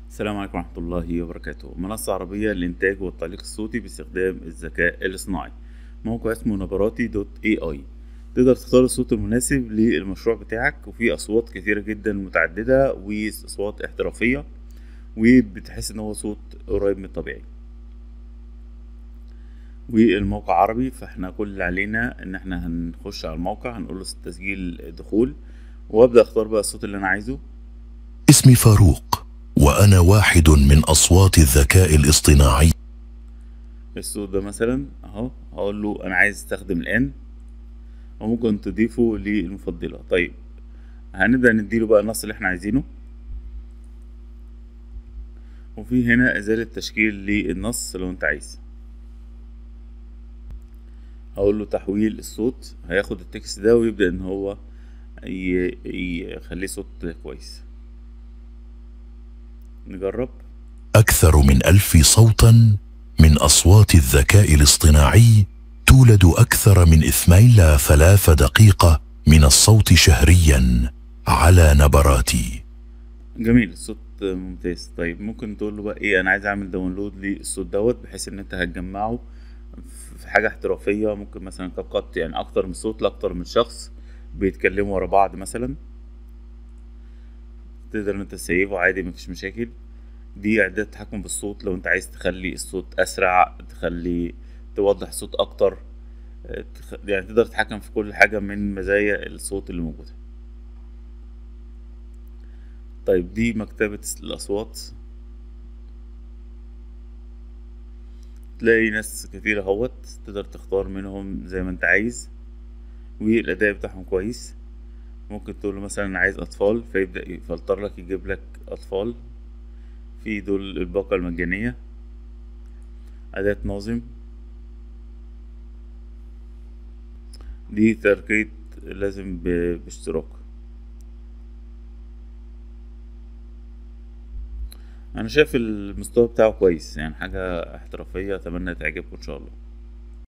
السلام عليكم ورحمة الله وبركاته منصة عربية للإنتاج والتعليق الصوتي باستخدام الذكاء الاصطناعي موقع اسمه نبراتي دوت اي اي تقدر تختار الصوت المناسب للمشروع بتاعك وفي أصوات كثيرة جدا متعددة وأصوات احترافية وبتحس إن هو صوت قريب من الطبيعي والموقع عربي فاحنا كل اللي علينا ان احنا هنخش على الموقع هنقول له تسجيل دخول وابدا اختار بقى الصوت اللي انا عايزه اسمي فاروق وانا واحد من اصوات الذكاء الاصطناعي الصوت ده مثلا اهو هقول له انا عايز استخدم الان وممكن تضيفه للمفضلة طيب هنبدأ نديله بقى النص اللي احنا عايزينه وفي هنا ازالة تشكيل للنص لو انت عايز هقول له تحويل الصوت هياخد التكست ده ويبدأ ان هو ي- يخليه صوت كويس نجرب اكثر من الف صوتا من اصوات الذكاء الاصطناعي تولد اكثر من اثنين إلى ثلاث دقيقه من الصوت شهريا على نبراتي جميل الصوت ممتاز طيب ممكن تقول له بقى ايه انا عايز اعمل داونلود للصوت دوت بحيث ان انت هتجمعه في حاجة احترافية ممكن مثلا كابكات يعني اكتر من صوت لاكتر من شخص بيتكلموا ورا بعض مثلا تقدر ان انت تسيبه عادي مفيش مشاكل دي اعداد تحكم بالصوت لو انت عايز تخلي الصوت اسرع تخلي توضح الصوت اكتر اه، تخ- يعني تقدر تتحكم في كل حاجة من مزايا الصوت اللي موجودة طيب دي مكتبة الأصوات تلاقي ناس كتير اهوت تقدر تختار منهم زي ما انت عايز والأداء بتاعهم كويس ممكن تقول له مثلا أنا عايز أطفال فيبدأ يفلتر لك يجيب لك أطفال في دول الباقة المجانية أداة ناظم دي تركية لازم ب- باشتراك انا شايف المستوى بتاعه كويس يعني حاجة احترافية اتمنى تعجبكم ان شاء الله